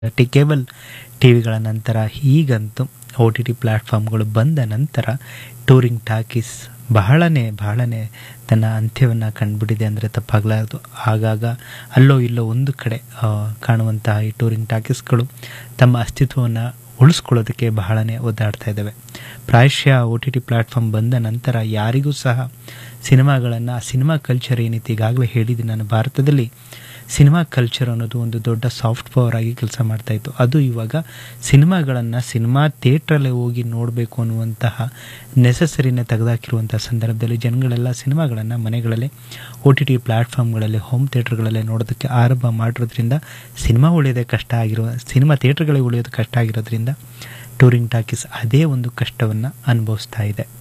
T cable T ವಿಗಳ ನಂತರ ಈಗಂತೂ ಓ T T ಪ್ಲ್ಯಾಟ್ಫಾರ್ಮ್ಗಳು ಬಂದ ನಂತರ ಟೂರಿಂಗ್ ಟಾಕೀಸ್ ಬಹಳನೇ ಬಹಳನೇ ತನ್ನ ಅಂತ್ಯವನ್ನು ಕಂಡುಬಿಟ್ಟಿದೆ ಅಂದರೆ ತಪ್ಪಾಗಲಾರದು ಆಗಾಗ ಅಲ್ಲೋ ಇಲ್ಲೋ ಒಂದು ಕಡೆ ಆ, ಕಾಣುವಂತಹ ಈ ಟೂರಿಂಗ್ ಟಾಕೀಸ್ಗಳು ತಮ್ಮ ಅಸ್ತಿತ್ವವನ್ನು ಉಳಿಸ್ಕೊಳ್ಳೋದಕ್ಕೆ ಬಹಳನೇ ಒದ್ದಾಡ್ತಾ ಇದ್ದಾವೆ ಪ್ರಾಯಶಃ ಓ ಟಿ ಟಿ ಪ್ಲ್ಯಾಟ್ಫಾರ್ಮ್ ಬಂದ ನಂತರ ಯಾರಿಗೂ ಸಹ ಸಿನಿಮಾಗಳನ್ನು ಸಿನಿಮಾ ಕಲ್ಚರ್ ಏನಿತ್ತು ಈಗಾಗಲೇ ಹೇಳಿದ್ದೀನಿ ನಾನು ಭಾರತದಲ್ಲಿ ಸಿನಿಮಾ ಕಲ್ಚರ್ ಅನ್ನೋದು ಒಂದು ದೊಡ್ಡ ಸಾಫ್ಟ್ ಪವರ್ ಆಗಿ ಕೆಲಸ ಮಾಡ್ತಾ ಇತ್ತು ಅದು ಇವಾಗ ಸಿನಿಮಾಗಳನ್ನು ಸಿನಿಮಾ ಥಿಯೇಟ್ರಲ್ಲೇ ಹೋಗಿ ನೋಡಬೇಕು ಅನ್ನುವಂತಹ ನೆಸಸರಿನ ತೆಗೆದಾಕಿರುವಂಥ ಸಂದರ್ಭದಲ್ಲಿ ಜನಗಳೆಲ್ಲ ಸಿನಿಮಾಗಳನ್ನು ಮನೆಗಳಲ್ಲೇ ಓ ಟಿ ಟಿ ಪ್ಲ್ಯಾಟ್ಫಾರ್ಮ್ಗಳಲ್ಲಿ ಹೋಮ್ ಥಿಯೇಟ್ರ್ಗಳಲ್ಲೇ ನೋಡೋದಕ್ಕೆ ಆರಂಭ ಮಾಡಿರೋದ್ರಿಂದ ಸಿನಿಮಾ ಉಳಿಯೋದೇ ಕಷ್ಟ ಆಗಿರೋ ಸಿನಿಮಾ ಥಿಯೇಟ್ರ್ಗಳೇ ಉಳಿಯೋದು ಕಷ್ಟ ಆಗಿರೋದ್ರಿಂದ ಟೂರಿಂಗ್ ಟಾಕೀಸ್ ಅದೇ ಒಂದು ಕಷ್ಟವನ್ನು ಅನುಭವಿಸ್ತಾ ಇದೆ